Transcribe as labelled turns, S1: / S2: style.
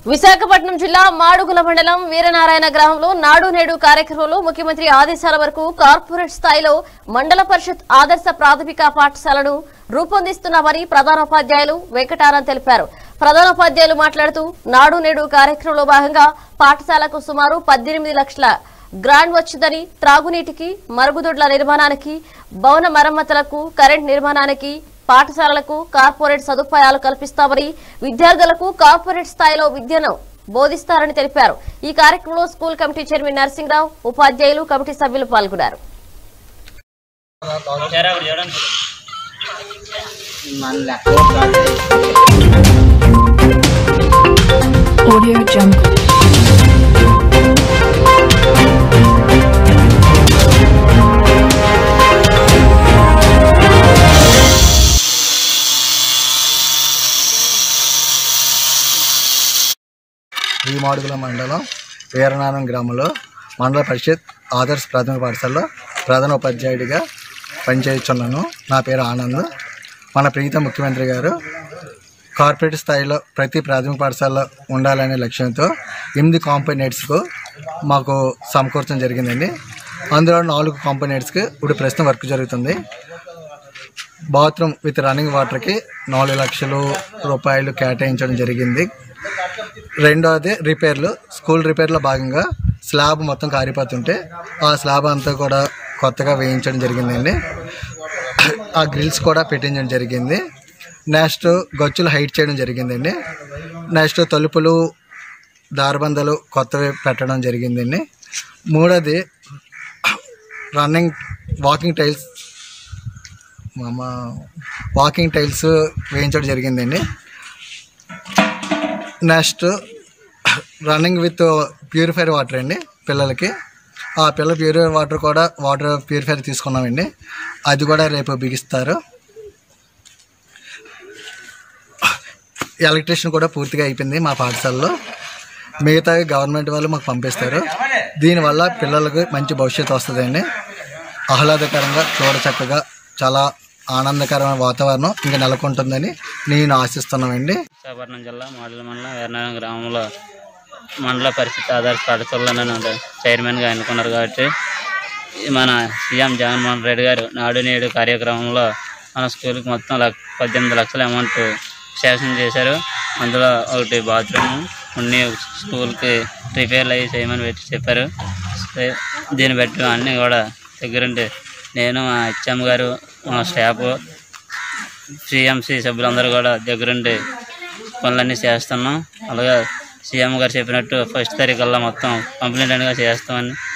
S1: విశాఖపట్నం జిల్లా మాడుగుల మండలం వీరనారాయణ గ్రామంలో నాడు నేడు కార్యక్రమంలో ముఖ్యమంత్రి ఆదేశాల వరకు కార్పొరేట్ స్థాయిలో మండల పరిషత్ ఆదర్శ ప్రాథమిక పాఠశాలను రూపొందిస్తున్నామని ప్రధానోపాధ్యాయులు వెంకటారాం తెలిపారు ప్రధానోపాధ్యాయులు మాట్లాడుతూ నాడు నేడు కార్యక్రమంలో భాగంగా పాఠశాలకు సుమారు పద్దెనిమిది లక్షల గ్రాంట్ వచ్చిందని త్రాగునీటికి మరుగుదొడ్ల నిర్మాణానికి భవన మరమ్మతులకు కరెంట్ నిర్మాణానికి పాఠశాలలకు కార్పొరేట్ సదుపాయాలు కల్పిస్తామని విద్యార్థులకు కార్పొరేట్ స్థాయిలో విద్యను బోధిస్తారని తెలిపారు ఈ కార్యక్రమంలో స్కూల్ కమిటీ చైర్మన్ నరసింహరావు ఉపాధ్యాయులు కమిటీ సభ్యులు పాల్గొన్నారు
S2: Audio Jungle.
S3: ఈ మాడుగుల మండలం వీరనారాయణ గ్రామంలో మండల పరిషత్ ఆదర్శ ప్రాథమిక పాఠశాలలో ప్రధాన ఉపాధ్యాయుడిగా పనిచేయుచున్నాను నా పేరు ఆనంద్ మన ప్రీత ముఖ్యమంత్రి గారు కార్పొరేట్ స్థాయిలో ప్రతి ప్రాథమిక పాఠశాలలో ఉండాలనే లక్ష్యంతో ఎనిమిది కాంపోనెంట్స్కు మాకు సమకూర్చడం జరిగిందండి అందులో నాలుగు కాంపోనెంట్స్కి ఇప్పుడు ప్రస్తుతం వర్క్ జరుగుతుంది బాత్రూమ్ విత్ రన్నింగ్ వాటర్కి నాలుగు లక్షలు రూపాయలు కేటాయించడం జరిగింది రెండవది రిపేర్లు స్కూల్ రిపేర్లో భాగంగా స్లాబ్ మొత్తం కారిపోతుంటే ఆ స్లాబ్ అంతా కూడా కొత్తగా వేయించడం జరిగిందండి ఆ గ్రిల్స్ కూడా పెట్టించడం జరిగింది నెక్స్ట్ గచ్చులు హైట్ చేయడం జరిగిందండి నెక్స్ట్ తలుపులు దారబంధాలు కొత్తవి పెట్టడం జరిగిందండి మూడోది రన్నింగ్ వాకింగ్ టైల్స్ మామ వాకింగ్ టైల్స్ వేయించడం జరిగిందండి next running with purifier water అండి పిల్లలకి ఆ పిల్లల ప్యూరిఫైర్ వాటర్ కూడా వాటర్ ప్యూరిఫైర్ తీసుకున్నామండి అది కూడా రేపు బిగిస్తారు ఎలక్ట్రిషన్ కూడా పూర్తిగా అయిపోయింది మా పాఠశాలలో మిగతా గవర్నమెంట్ వాళ్ళు మాకు పంపిస్తారు దీనివల్ల పిల్లలకు మంచి భవిష్యత్తు వస్తుందండి ఆహ్లాదకరంగా చూడచక్కగా చాలా ఆనందకరమైన వాతావరణం ఇంకా నెలకొంటుందని నేను ఆశిస్తున్నామండి
S4: విశాఖపట్నం జిల్లా మాడల మండలం వీరనారాయణ గ్రామంలో మండల పరిస్థితి ఆధార పాఠశాలలో నన్ను చైర్మన్గా ఎన్నుకున్నారు కాబట్టి ఈ మన సీఎం జగన్మోహన్ రెడ్డి గారు నాడు నేడు కార్యక్రమంలో మన స్కూల్కి మొత్తం లక్ పద్దెనిమిది లక్షల అమౌంట్ శాంక్షన్ చేశారు అందులో ఒకటి బాత్రూమ్ కొన్ని స్కూల్కి రిపేర్లు అయ్యి చేయమని పెట్టి చెప్పారు సే- దీన్ని బట్టి అన్నీ కూడా దగ్గరుండి నేను మా హెచ్ఎం గారు మా స్టాఫ్ సిఎంసి సభ్యులందరూ కూడా దగ్గరుండి పనులన్నీ చేస్తున్నాం అలాగే సీఎం గారు చెప్పినట్టు ఫస్ట్ తారీఖు కల్లా మొత్తం కంప్లీట్ అనేది చేస్తామని